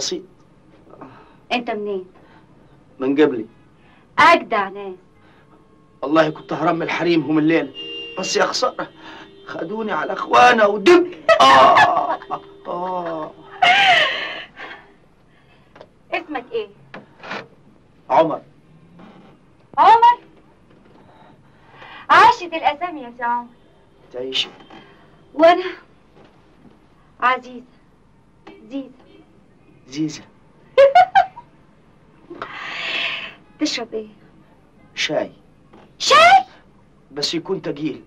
بسيط انت منين من قبلي اجدع ناس والله كنت هرمي الحريم من الليل بس يا خسارة خدوني على اخوانا ودب آه آه اسمك ايه عمر عمر عاشت الاسامي يا سي عمر تعيشي وانا عزيزه زيزه زيزة تشرب ايه شاي شاي بس يكون تقيل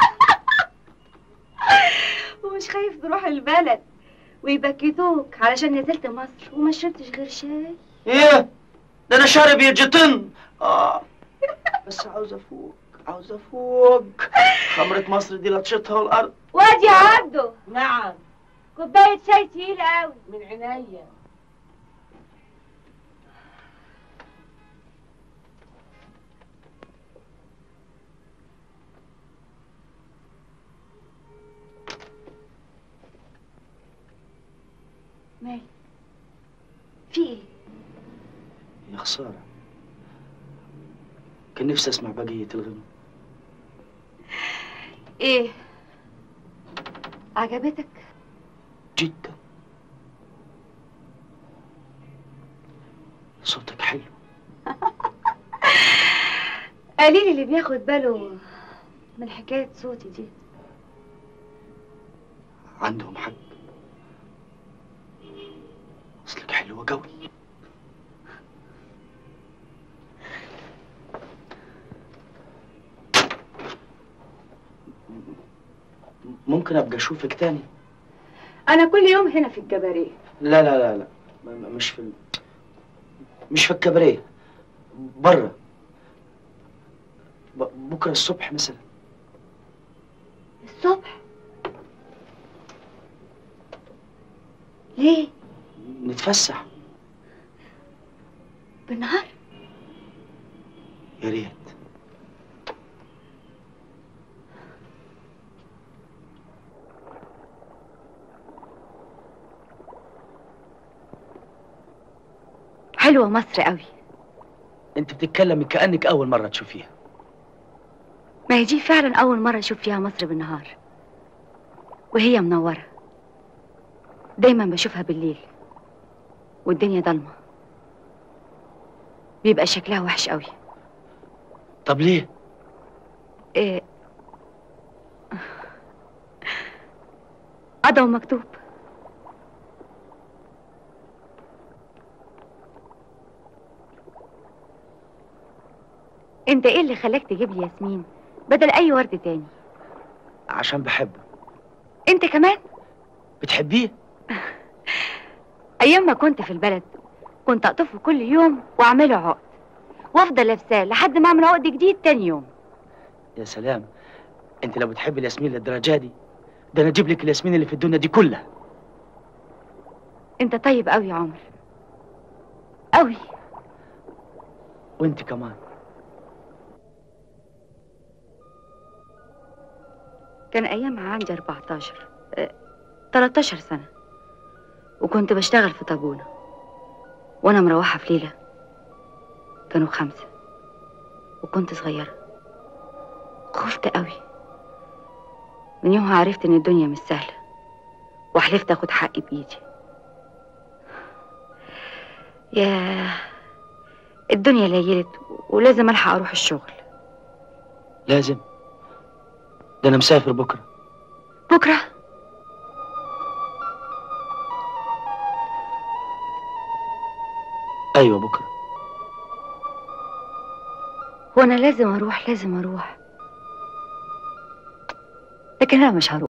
ومش خايف تروح البلد ويبكتوك علشان نزلت مصر وما شربتش غير شاي ايه ده انا شارب يجي طن اه بس عاوز افوق عاوز افوق خمرة مصر دي لطشتها الارض وادي يا عبده نعم كوبايه شاي تقيله قوي من عينيا مالك في ايه يا خسارة كان نفسي اسمع بقية الغنى ايه عجبتك جدا صوتك حلو قليل اللي بياخد باله من حكايه صوتي دي عندهم حق اصلك حلوة قوي ممكن ابقى اشوفك تاني انا كل يوم هنا في الجباريه لا لا لا لا م- م- مش في ال... مش في الكباريه بره ب... بكره الصبح مثلا الصبح ليه نتفسح بالنهار يا ريت حلوه مصر قوي انت بتتكلمي كانك اول مره تشوفيها ما هي دي فعلا اول مره اشوف فيها مصر بالنهار وهي منوره دايما بشوفها بالليل والدنيا ضلمه بيبقى شكلها وحش قوي طب ليه إيه قضى ومكتوب انت ايه اللي خلاك تجيب لي ياسمين بدل اي ورد تاني عشان بحبه انت كمان بتحبيه ايام ما كنت في البلد كنت اقطفه كل يوم واعمله عقد وافضل لابساه لحد ما اعمل عقد جديد تاني يوم يا سلام انت لو بتحبي الياسمين للدرجه دي ده انا اجيب لك الياسمين اللي في الدنيا دي كلها انت طيب قوي يا عمر قوي وانت كمان كان ايامها عندي 14 اه 13 سنة وكنت بشتغل في طابونة وانا مروحة في ليلة كانوا خمسة وكنت صغيرة خفت قوي من يومها عرفت ان الدنيا مش سهلة وحلفت اخد حقي بايدي يا الدنيا ليلت ولازم الحق اروح الشغل لازم ده انا مسافر بكره بكره ايوه بكره هو انا لازم اروح لازم اروح لكن انا مش هروح